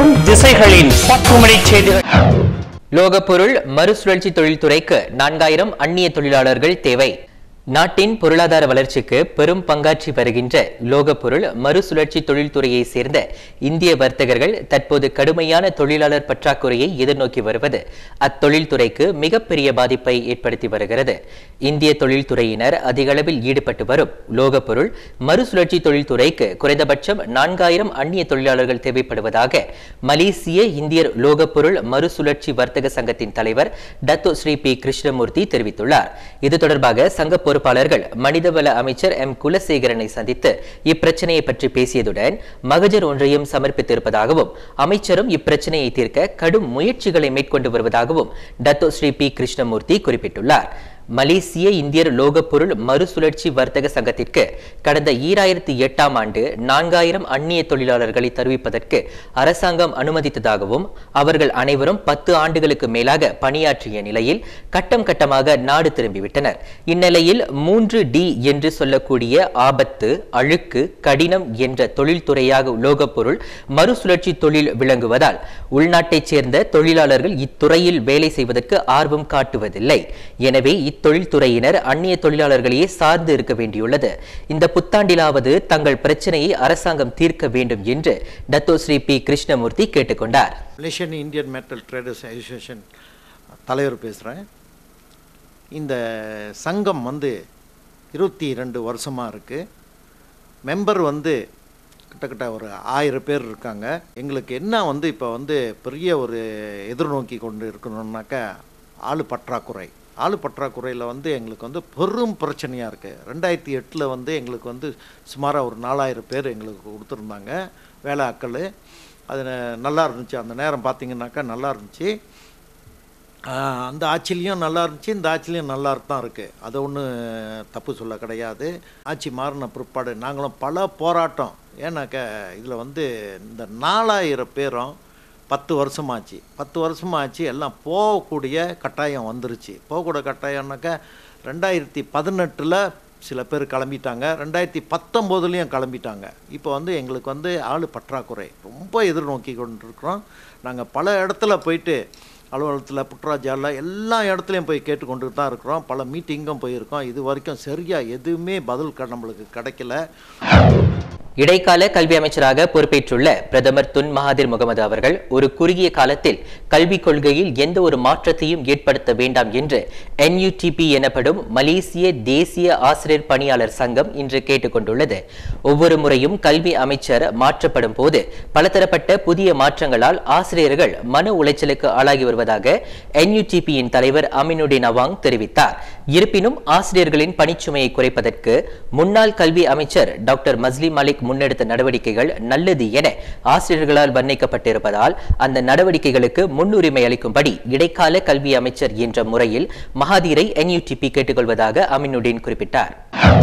உலகம் திசைகளின் பக்குமணி செய்திகள் லோகப்பொருள் மறுசுழற்சி தொழில்துறைக்கு நான்காயிரம் அந்நிய தொழிலாளர்கள் தேவை நாட்டின் பொருளாதார வளர்ச்சிக்கு பெரும் பங்காற்றி வருகின்ற லோகப்பொருள் மறுசுழற்சி தொழில்துறையை சேர்ந்த இந்திய வர்த்தகர்கள் தற்போது கடுமையான தொழிலாளர் பற்றாக்குறையை எதிர்நோக்கி வருவது அத்தொழில்துறைக்கு மிகப்பெரிய பாதிப்பை ஏற்படுத்தி வருகிறது இந்திய தொழில்துறையினர் அதிக அளவில் ஈடுபட்டு வரும் லோகப்பொருள் மறுசுழற்சி தொழில்துறைக்கு குறைந்தபட்சம் நான்காயிரம் அந்நிய தொழிலாளர்கள் தேவைப்படுவதாக மலேசிய இந்தியர் லோகப்பொருள் மறுசுழற்சி வர்த்தக சங்கத்தின் தலைவர் டத்தோ ஸ்ரீ பி கிருஷ்ணமூர்த்தி தெரிவித்துள்ளார் இது தொடர்பாக சங்க பொறுப்பாளர்கள் மனிதவள அமைச்சர் எம் குலசேகரனை சந்தித்து இப்பிரச்சனையை பற்றி பேசியதுடன் மகஜர் ஒன்றையும் சமர்ப்பித்திருப்பதாகவும் அமைச்சரும் இப்பிரச்சனையை தீர்க்க கடும் முயற்சிகளை மேற்கொண்டு வருவதாகவும் டத்தோ ஸ்ரீ பி கிருஷ்ணமூர்த்தி குறிப்பிட்டுள்ளார் மலேசிய இந்தியர் லோகப்பொருள் மறுசுழற்சி வர்த்தக சங்கத்திற்கு கடந்த ஈராயிரத்தி எட்டாம் ஆண்டு நான்காயிரம் அந்நிய தொழிலாளர்களை தருவிப்பதற்கு அரசாங்கம் அனுமதித்ததாகவும் அவர்கள் அனைவரும் பத்து ஆண்டுகளுக்கு மேலாக பணியாற்றிய நிலையில் கட்டம் கட்டமாக நாடு திரும்பிவிட்டனர் இந்நிலையில் மூன்று டி என்று சொல்லக்கூடிய ஆபத்து அழுக்கு கடினம் என்ற தொழில்துறையாக லோகப்பொருள் மறுசுழற்சி தொழில் விளங்குவதால் உள்நாட்டைச் சேர்ந்த தொழிலாளர்கள் இத்துறையில் வேலை செய்வதற்கு ஆர்வம் காட்டுவதில்லை எனவே இத்தொழில்துறையினர் அந்நிய தொழிலாளர்களையே சார்ந்து இருக்க வேண்டியுள்ளது இந்த புத்தாண்டிலாவது தங்கள் பிரச்சனையை அரசாங்கம் தீர்க்க வேண்டும் என்று டத்தோ ஸ்ரீ பி கிருஷ்ணமூர்த்தி கேட்டுக்கொண்டார் Malaysian Indian metal traders association தலைவர் பேசுகிறேன் இந்த சங்கம் வந்து இருபத்தி ரெண்டு வருஷமாக இருக்குது மெம்பர் வந்து கிட்டத்தட்ட ஒரு ஆயிரம் பேர் இருக்காங்க எங்களுக்கு என்ன வந்து இப்போ வந்து பெரிய ஒரு எதிர்நோக்கி கொண்டு இருக்கணும்னாக்கா ஆள் பற்றாக்குறை ஆள் பற்றாக்குறையில் வந்து எங்களுக்கு வந்து பெரும் பிரச்சனையாக இருக்குது ரெண்டாயிரத்தி எட்டில் வந்து எங்களுக்கு வந்து சுமாராக ஒரு நாலாயிரம் பேர் எங்களுக்கு கொடுத்துருந்தாங்க வேலை ஆட்கள் அது நல்லா இருந்துச்சு அந்த நேரம் பார்த்தீங்கன்னாக்கா நல்லா இருந்துச்சு ஆஹ் அந்த ஆட்சிலையும் நல்லா இருந்துச்சு இந்த ஆட்சிலையும் நல்லா தான் இருக்குது அது ஒன்றும் தப்பு சொல்ல கிடையாது ஆட்சி மாறின பிற்பாடு நாங்களும் பல போராட்டம் ஏன்னாக்கா இதில் வந்து இந்த நாலாயிரம் பேரும் பத்து வருஷமாச்சு பத்து வருஷமாச்சு எல்லாம் போகக்கூடிய கட்டாயம் வந்துருச்சு போகக்கூடிய கட்டாயம்னாக்கா ரெண்டாயிரத்தி பதினெட்டில் சில பேர் கிளம்பிட்டாங்க ரெண்டாயிரத்தி பத்தொம்போதுலேயும் கிளம்பிட்டாங்க இப்போ வந்து எங்களுக்கு வந்து ஆள் பற்றாக்குறை ரொம்ப எதிர்நோக்கி கொண்டிருக்கிறோம் நாங்கள் பல இடத்துல போயிட்டு அலுவலகத்தில் புட்ராஜாலில் எல்லா இடத்துலையும் போய் கேட்டுக்கொண்டு தான் இருக்கிறோம் பல மீட்டிங்கும் போயிருக்கோம் இது வரைக்கும் சரியாக எதுவுமே பதில் க- நம்மளுக்கு கிடைக்கல இடைக்கால கல்வி அமைச்சராக பொறுப்பேற்றுள்ள பிரதமர் துன் மகாதிர் முகமது அவர்கள் ஒரு குறுகிய காலத்தில் கல்விக் கொள்கையில் எந்த ஒரு மாற்றத்தையும் ஏற்படுத்த வேண்டாம் என்று NUTP எனப்படும் மலேசிய தேசிய ஆசிரியர் பணியாளர் சங்கம் இன்று கேட்டுக்கொண்டுள்ளது ஒவ்வொரு முறையும் கல்வி அமைச்சர் மாற்றப்படும் போது பலதரப்பட்ட புதிய மாற்றங்களால் ஆசிரியர்கள் மன உளைச்சலுக்கு ஆளாகி வருவதாக NUTP-யின் தலைவர் அமினுடின் அவாங் தெரிவித்தார் இருப்பினும் ஆசிரியர்களின் பணிச்சுமையை குறைப்பதற்கு முன்னாள் கல்வி அமைச்சர் டாக்டர் மஸ்லி மாலிக் முன்னெடுத்த நடவடிக்கைகள் நல்லது என ஆசிரியர்களால் வர்ணிக்கப்பட்டிருப்பதால் அந்த நடவடிக்கைகளுக்கு முன்னுரிமை அளிக்கும்படி இடைக்கால கல்வி அமைச்சர் என்ற முறையில் மகாதீரை NUTP கேட்டுக்கொள்வதாக அமினுடின் குறிப்பிட்டார்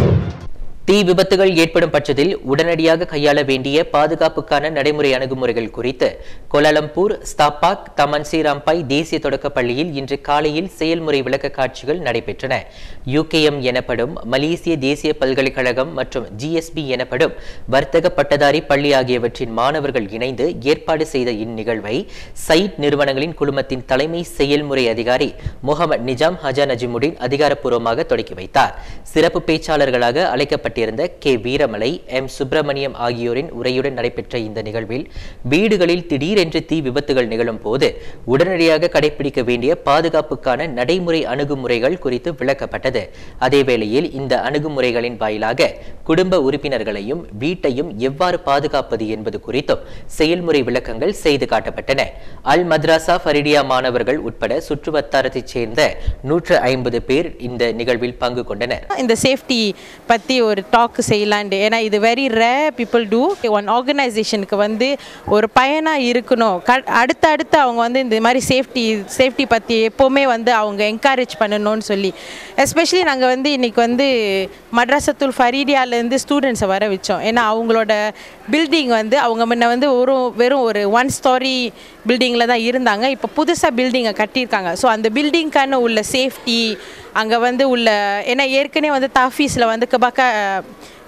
தீ விபத்துகள் ஏற்படும் பட்சத்தில் உடனடியாக கையாள வேண்டிய பாதுகாப்புக்கான நடைமுறை அணுகுமுறைகள் குறித்து கோலாலம்பூர் ஸ்தாபாக் தமன் ஸ்ரீராம்பாய் தேசிய தொடக்கப் பள்ளியில் இன்று காலையில் செயல்முறை விளக்க காட்சிகள் நடைபெற்றன யூகேஎம் எனப்படும் மலேசிய தேசிய பல்கலைக்கழகம் மற்றும் ஜிஎஸ்பி எனப்படும் வர்த்தக பட்டதாரி பள்ளி ஆகியவற்றின் மாணவர்கள் இணைந்து ஏற்பாடு செய்த இந்நிகழ்வை சயிட் நிறுவனங்களின் குழுமத்தின் தலைமை செயல்முறை அதிகாரி முகமது நிஜாம் ஹஜா நஜிமுடின் அதிகாரப்பூர்வமாக தொடக்கி வைத்தார் சிறப்பு பேச்சாளர்களாக அழைக்கப்பட்டிருந்த கே வீரமலை எம் சுப்பிரமணியம் ஆகியோரின் உரையுடன் நடைபெற்ற இந்த நிகழ்வில் வீடுகளில் திடீரென்று தீ விபத்துகள் நிகழும் போது உடனடியாக கடைபிடிக்க வேண்டிய பாதுகாப்புக்கான நடைமுறை அணுகுமுறைகள் குறித்து விளக்கப்பட்டது அதேவேளையில் இந்த அணுகுமுறைகளின் வாயிலாக குடும்ப உறுப்பினர்களையும் வீட்டையும் எவ்வாறு பாதுகாப்பது என்பது குறித்தும் செயல்முறை விளக்கங்கள் செய்து காட்டப்பட்டன அல் மத்ராசா ஃபரிடியா மாணவர்கள் உட்பட சுற்று வட்டாரத்தைச் சேர்ந்த நூற்று ஐம்பது பேர் இந்த நிகழ்வில் பங்கு கொண்டனர் இந்த சேஃப்டி பற்றி ஒரு டாக் செய்யலான்ட்டு ஏன்னா இது very rare people to one ஆர்கனைசேஷனுக்கு வந்து ஒரு பயனாக இருக்கணும் க அடுத்து அடுத்து அவங்க வந்து இந்த மாதிரி சேஃப்டி சேஃப்டி பற்றி எப்போவுமே வந்து அவங்க என்கரேஜ் பண்ணணும்னு சொல்லி எஸ்பெஷலி நாங்கள் வந்து இன்றைக்கி வந்து மட்ராசத்துல் ஃபரீடியாலேருந்து ஸ்டூடெண்ட்ஸை வர வச்சோம் ஏன்னா அவங்களோட பில்டிங் வந்து அவங்க முன்ன வந்து ஒரு வெறும் ஒரு ஒன் ஸ்டாரி பில்டிங்கில் தான் இருந்தாங்க இப்போ புதுசாக பில்டிங்கை கட்டியிருக்காங்க ஸோ அந்த பில்டிங்க்கான உள்ள சேஃப்டி அங்கே வந்து உள்ள ஏன்னா ஏற்கனவே வந்து தாஃபீஸில் வந்து கபாக்கா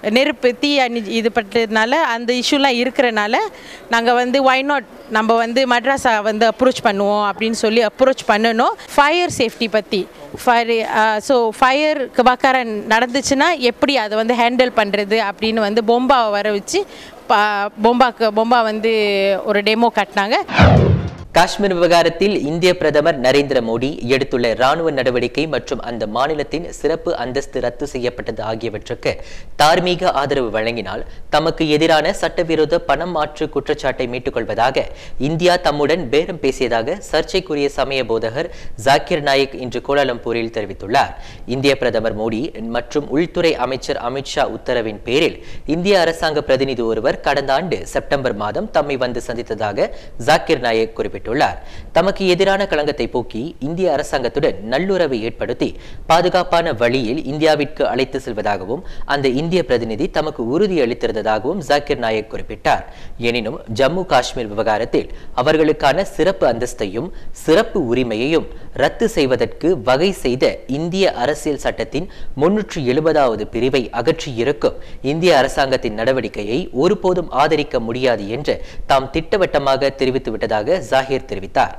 நெருப்பு தீ அணி இது பட்டதுனால அந்த இஷ்யூலாம் இருக்கிறனால நாங்கள் வந்து ஒய் நாட் நம்ம வந்து மட்ராஸா வந்து அப்ரோச் பண்ணுவோம் அப்படின்னு சொல்லி அப்ரோச் பண்ணணும் ஃபயர் சேஃப்டி பற்றி ஃபயர் ஸோ ஃபயர் கபாக்காரன் நடந்துச்சுன்னா எப்படி அதை வந்து ஹேண்டில் பண்ணுறது அப்படின்னு வந்து பொம்பாவை வர வச்சு பா பொம்பாக்கு பொம்பா வந்து ஒரு டெமோ காட்டினாங்க காஷ்மீர் விவகாரத்தில் இந்திய பிரதமர் நரேந்திர மோடி எடுத்துள்ள ராணுவ நடவடிக்கை மற்றும் அந்த மாநிலத்தின் சிறப்பு அந்தஸ்து ரத்து செய்யப்பட்டது ஆகியவற்றுக்கு தார்மீக ஆதரவு வழங்கினால் தமக்கு எதிரான சட்டவிரோத பணம் மாற்று குற்றச்சாட்டை மீட்டுக் கொள்வதாக இந்தியா தம்முடன் பேரம் பேசியதாக சர்ச்சைக்குரிய சமய போதகர் ஜாக்கிர் நாயக் இன்று கோலாலம்பூரில் தெரிவித்துள்ளார் இந்திய பிரதமர் மோடி மற்றும் உள்துறை அமைச்சர் அமித்ஷா உத்தரவின் பேரில் இந்திய அரசாங்க பிரதிநிதி ஒருவர் கடந்த ஆண்டு செப்டம்பர் மாதம் தம்மை வந்து சந்தித்ததாக ஜாக்கிர் நாயக் குறிப்பிட்டார் குறிப்பிட்டுள்ளார் தமக்கு எதிரான களங்கத்தை போக்கி இந்திய அரசாங்கத்துடன் நல்லுறவை ஏற்படுத்தி பாதுகாப்பான வழியில் இந்தியாவிற்கு அழைத்து செல்வதாகவும் அந்த இந்திய பிரதிநிதி தமக்கு உறுதி அளித்திருந்ததாகவும் ஜாக்கிர் நாயக் குறிப்பிட்டார் எனினும் ஜம்மு காஷ்மீர் விவகாரத்தில் அவர்களுக்கான சிறப்பு அந்தஸ்தையும் சிறப்பு உரிமையையும் ரத்து செய்வதற்கு வகை செய்த இந்திய அரசியல் சட்டத்தின் முன்னூற்று எழுபதாவது பிரிவை அகற்றியிருக்கும் இந்திய அரசாங்கத்தின் நடவடிக்கையை ஒருபோதும் ஆதரிக்க முடியாது என்று தாம் திட்டவட்டமாக தெரிவித்துவிட்டதாக ஜாகிர் தெரிவித்தார்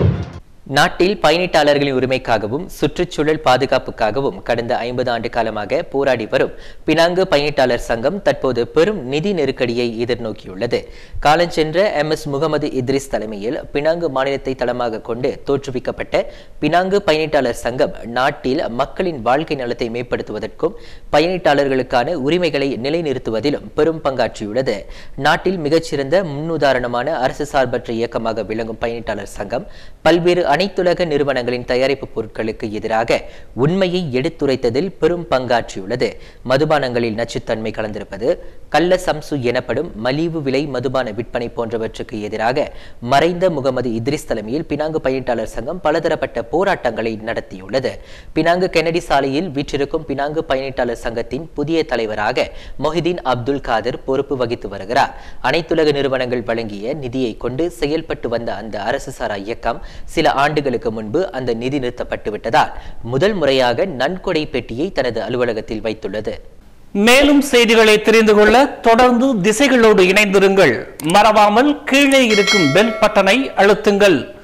நாட்டில் பயணிட்டாளர்களின் உரிமைக்காகவும் சுற்றுச்சூழல் பாதுகாப்புக்காகவும் கடந்த ஐம்பது ஆண்டு காலமாக போராடி வரும் பினாங்கு பயணிட்டாளர் சங்கம் தற்போது பெரும் நிதி நெருக்கடியை எதிர்நோக்கியுள்ளது காலஞ்சென்ற எம் எஸ் முகமது இத்ரிஸ் தலைமையில் பினாங்கு மாநிலத்தை தளமாக கொண்டு தோற்றுவிக்கப்பட்ட பினாங்கு பயணிட்டாளர் சங்கம் நாட்டில் மக்களின் வாழ்க்கை நலத்தை மேம்படுத்துவதற்கும் பயணிட்டாளர்களுக்கான உரிமைகளை நிலைநிறுத்துவதிலும் பெரும் பங்காற்றியுள்ளது நாட்டில் மிகச்சிறந்த முன்னுதாரணமான அரசு சார்பற்ற இயக்கமாக விளங்கும் பயணிட்டாளர் சங்கம் பல்வேறு அனைத்துலக நிறுவனங்களின் தயாரிப்பு பொருட்களுக்கு எதிராக உண்மையை எடுத்துரைத்ததில் பெரும் பங்காற்றியுள்ளது மதுபானங்களில் நச்சுத்தன்மை கலந்திருப்பது கள்ள சம்சு எனப்படும் மலிவு விலை மதுபான விற்பனை போன்றவற்றுக்கு எதிராக மறைந்த முகமது இத்ரிஸ் தலைமையில் பினாங்கு பயணிட்டாளர் சங்கம் பலதரப்பட்ட போராட்டங்களை நடத்தியுள்ளது பினாங்கு கென்னடி சாலையில் வீற்றிருக்கும் பினாங்கு பயணிட்டாளர் சங்கத்தின் புதிய தலைவராக மொஹிதீன் அப்துல் காதர் பொறுப்பு வகித்து வருகிறார் அனைத்துலக நிறுவனங்கள் வழங்கிய நிதியை கொண்டு செயல்பட்டு வந்த அந்த அரசு சாரா இயக்கம் சில ஆண்டுகளுக்கு முன்பு அந்த நிதி நிறுத்தப்பட்டு விட்டதால் முதல் முறையாக நன்கொடை பெட்டியை தனது அலுவலகத்தில் வைத்துள்ளது மேலும் செய்திகளை தெரிந்து கொள்ள தொடர்ந்து திசைகளோடு இணைந்திருங்கள் மறவாமல் கீழே இருக்கும் பெல் பட்டனை அழுத்துங்கள்